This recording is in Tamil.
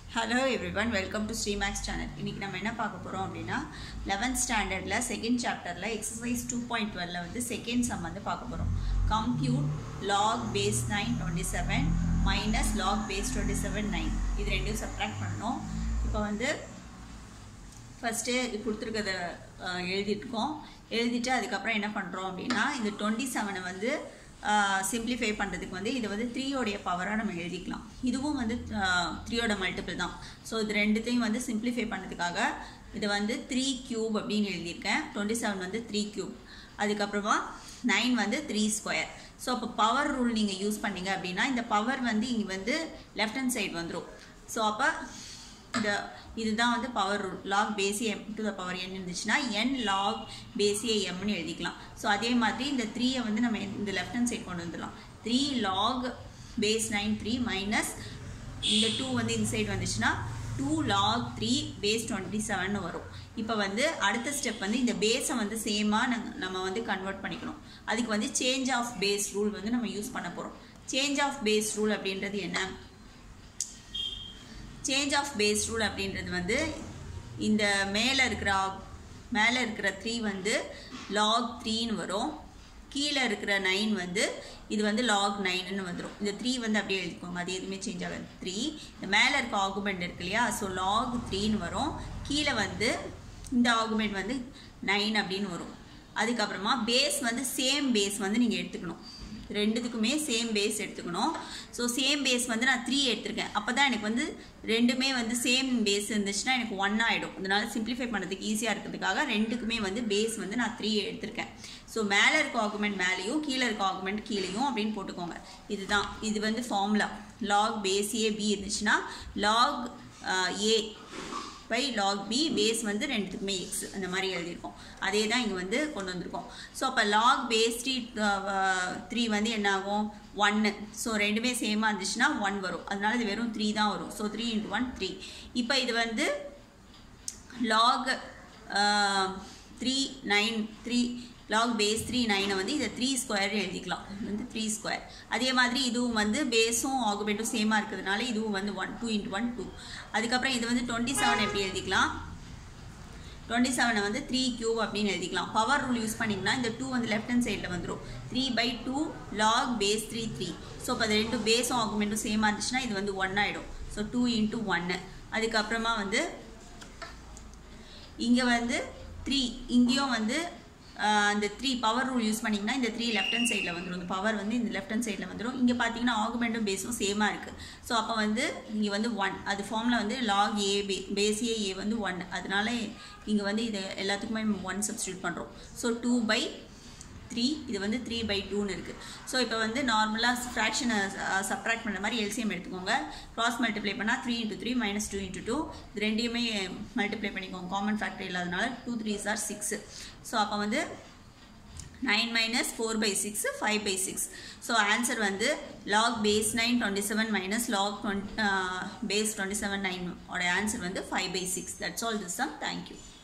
ஹலோ எவ்ரிவன் வெல்கம் டு ஸ்ரீமேக்ஸ் சேனல் இன்றைக்கி நம்ம என்ன பார்க்க போகிறோம் அப்படின்னா லெவன்த் ஸ்டாண்டர்டில் செகண்ட் சாப்டரில் எக்ஸசைஸ் டூ பாயிண்ட் டுவெல்ல வந்து செகண்ட் சம் வந்து பார்க்க போகிறோம் compute log base nine twenty seven minus log base twenty seven nine இது ரெண்டையும் சப்ராக்ட் பண்ணணும் இப்போ வந்து ஃபஸ்ட்டு கொடுத்துருக்கத எழுதிட்டுருக்கோம் எழுதிட்டு அதுக்கப்புறம் என்ன பண்ணுறோம் அப்படின்னா இந்த டுவெண்ட்டி செவனை வந்து சிம்பிளிஃபை பண்ணுறதுக்கு வந்து இது வந்து த்ரீயோடைய பவராக நம்ம எழுதிக்கலாம் இதுவும் வந்து த்ரீயோட மல்டிபிள் தான் ஸோ இது ரெண்டுத்தையும் வந்து சிம்பிளிஃபை பண்ணதுக்காக இது வந்து த்ரீ க்யூப் அப்படின்னு எழுதியிருக்கேன் டுவெண்ட்டி செவன் வந்து த்ரீ க்யூப் அதுக்கப்புறமா நைன் வந்து த்ரீ ஸ்கொயர் ஸோ அப்போ பவர் ரூல் நீங்கள் யூஸ் பண்ணீங்க அப்படின்னா இந்த பவர் வந்து இங்கே வந்து லெஃப்ட் ஹேண்ட் சைடு வந்துடும் ஸோ அப்போ இந்த இதுதான் வந்து power rule log base M to the power N இருந்துச்சுன்னா என் லாக் பேசிய எம்னு எழுதிக்கலாம் ஸோ அதே மாதிரி இந்த த்ரீயை வந்து நம்ம இந்த லெஃப்ட் ஹேண்ட் சைட் கொண்டு வந்துடலாம் three log base nine three minus இந்த டூ வந்து இந்த சைடு வந்துச்சுன்னா two log three base twenty seven வரும் இப்போ வந்து அடுத்த ஸ்டெப் வந்து இந்த பேஸை வந்து சேமாக நம்ம வந்து கன்வெர்ட் பண்ணிக்கணும் அதுக்கு வந்து சேஞ்ச் ஆஃப் பேஸ் ரூல் வந்து நம்ம யூஸ் பண்ண போகிறோம் சேஞ்ச் ஆஃப் பேஸ் ரூல் அப்படின்றது என்ன சேஞ்ச் ஆஃப் பேஸ் ரூல் அப்படின்றது வந்து இந்த மேலே இருக்கிற மேலே இருக்கிற த்ரீ வந்து லாக் த்ரீன்னு வரும் கீழே இருக்கிற நைன் வந்து இது வந்து லாக் நைன்னு வந்துடும் இந்த த்ரீ வந்து அப்படியே எழுதிக்கோங்க அது எதுவுமே சேஞ்ச் ஆகாது த்ரீ இந்த மேலே இருக்க ஆகுமெண்ட் இருக்கு இல்லையா ஸோ லாக் த்ரீன்னு வரும் கீழே வந்து இந்த ஆகுமெண்ட் வந்து நைன் அப்படின்னு வரும் அதுக்கப்புறமா பேஸ் வந்து சேம் பேஸ் வந்து நீங்கள் எடுத்துக்கணும் ரெண்டுத்துக்குமே சேம் பேஸ் எடுத்துக்கணும் ஸோ சேம் பேஸ் வந்து நான் த்ரீ எடுத்திருக்கேன் அப்போ தான் எனக்கு வந்து ரெண்டுமே வந்து சேம் பேஸ் இருந்துச்சுன்னா எனக்கு ஒன் ஆகிடும் அதனால சிம்பிளிஃபை பண்ணுறதுக்கு ஈஸியாக இருக்கிறதுக்காக ரெண்டுக்குமே வந்து பேஸ் வந்து நான் த்ரீ எடுத்திருக்கேன் ஸோ மேலே இருக்க ஆகுமெண்ட் மேலேயும் கீழே இருக்க ஆகுமெண்ட் கீழேயும் அப்படின்னு போட்டுக்கோங்க இதுதான் இது வந்து formula log base A B இருந்துச்சுன்னா log A by log B base வந்து ரெண்டுத்துக்குமே எக்ஸ் அந்த மாதிரி எழுதியிருக்கோம் அதே தான் இங்கே வந்து கொண்டு வந்திருக்கோம் ஸோ அப்போ லாக் பேஸ் த்ரீ த்ரீ வந்து என்ன ஆகும் ஒன்று ஸோ ரெண்டுமே சேமாக இருந்துச்சுன்னா ஒன் வரும் அதனால இது வெறும் த்ரீ தான் வரும் so three into one three இப்போ இது வந்து log three nine three log base three நைனை வந்து இதை த்ரீ ஸ்கொயர் எழுதிக்கலாம் வந்து த்ரீ ஸ்கொயர் அதே மாதிரி இதுவும் வந்து பேஸும் ஆகுமெண்ட்டும் சேமாக இருக்கிறதுனால இதுவும் வந்து one two into one two அதுக்கப்புறம் இது வந்து டுவெண்ட்டி செவன் எப்படி எழுதிக்கலாம் டுவெண்ட்டி செவனை வந்து த்ரீ கியூப் அப்படின்னு எழுதிக்கலாம் பவர் ரூல் யூஸ் பண்ணிங்கன்னா இந்த டூ வந்து லெஃப்ட் ஹேண்ட் சைடில் வந்துடும் three by two log base three three so இப்போ அது ரெண்டும் பேஸும் ஆகுமெண்ட்டும் சேமாக இருந்துச்சுன்னா இது வந்து ஒன் ஆகிடும் ஸோ டூ இன்ட்டு ஒன்று அதுக்கப்புறமா வந்து இங்கே வந்து த்ரீ இங்கேயும் வந்து அந்த த்ரீ பவர் ரூல் யூஸ் பண்ணிங்கன்னா இந்த த்ரீ லெஃப்ட் ஹேண்ட் சைடில் வந்துடும் இந்த பவர் வந்து இந்த லெஃப்ட் ஹேண்ட் சைடில் வந்துடும் இங்கே பார்த்தீங்கன்னா ஆகுமெண்ட்டும் பேஸும் சேமாக இருக்குது ஸோ அப்போ வந்து இங்கே வந்து ஒன் அது ஃபார்மில் வந்து லாக் ஏ பே பேஸியே ஏ வந்து ஒன் அதனால இங்கே வந்து இது எல்லாத்துக்குமே ஒன் சப்ஸ்டியூட் பண்ணுறோம் ஸோ டூ பை த்ரீ இது வந்து த்ரீ பை டூன்னு இருக்குது ஸோ இப்போ வந்து நார்மலாக ஃப்ராக்ஷனை சப்ராக்ட் பண்ணுற மாதிரி எல்சிஎம் எடுத்துக்கோங்க க்ராஸ் மல்டிப்ளை பண்ணால் three into three minus two into two இது ரெண்டையுமே மல்டிப்ளை பண்ணிக்கோங்க காமன் ஃபேக்டர் இல்லாதனால டூ த்ரீ சார் சிக்ஸு ஸோ அப்போ வந்து nine minus four by six five by six so answer வந்து log base nine twenty seven minus log twenty base twenty seven nine ஓட ஆன்சர் வந்து five by six that's all this sum thank you